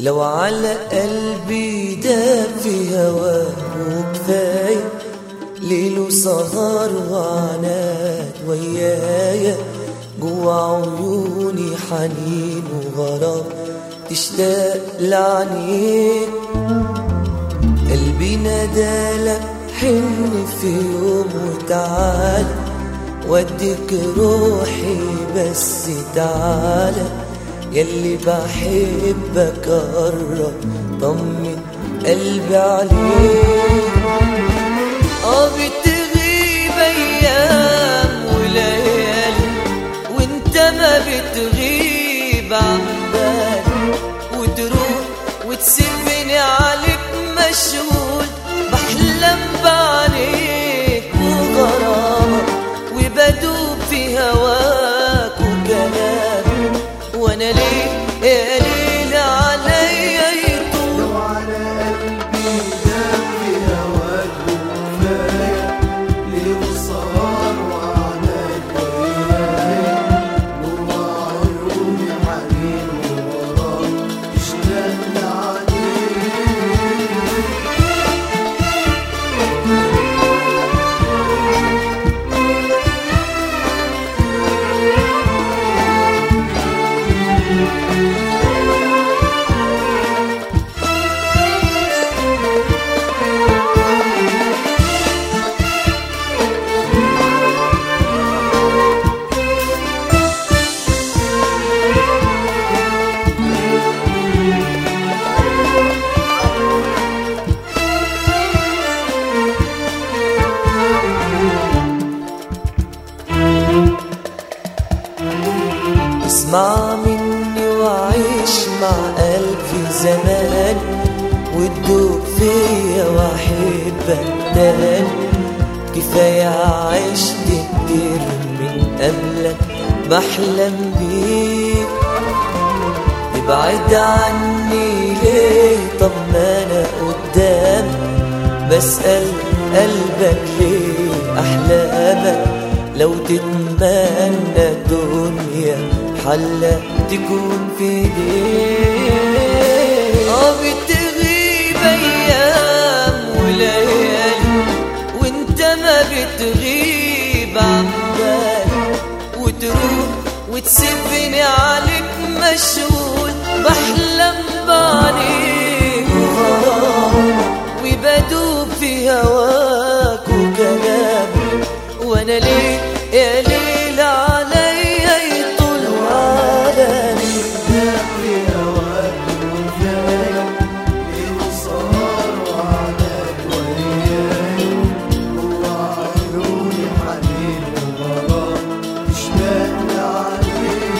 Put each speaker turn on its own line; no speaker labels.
لو على قلبي داب في هواه وكفاية ليل وسهر وعناد ويايا جوا عيوني حنين وغرام تشتاق لعنيك قلبي نادالك حن في يوم وتعال وديك روحي بس تعالى يلي بحبك قرب طمن قلبي عليك اه بتغيب ايام وليالي وانت ما بتغيب عن بالي وتروح وتسيبني عليك مشغول بحلم بعينيك وغرامك وبدوب في هواك وكلامك وانا ليه يا ليل عليا يطول
لو على قلبي دام في هواك وكفاية ليه وسهر وعناك ويايا جوا عيوني حنين وغرام تشتاق لعينيك
اسمع مني وعيش مع قلبي زمان وتدوب فيا واحبك تاني كفاية عشت كتير من قبلك بحلم بيك ابعد عني ليه طب ما انا قدام بسأل قلبك ليه احلامك لو تتمنى الدنيا حلة تكون في ايديك اه بتغيب ايام وليالي وانت ما بتغيب عن بالي وتروح وتسيبني عليك مشغول بحلم بعينيك وغرامك وبدوب في هواك وكلامك وانا ليه يا ليل عليا يطول عالمي
دام في هواك وكفاية ليه وسهر وعناك ويايا جوا عيوني حنين وغرام تشتاق لعينيك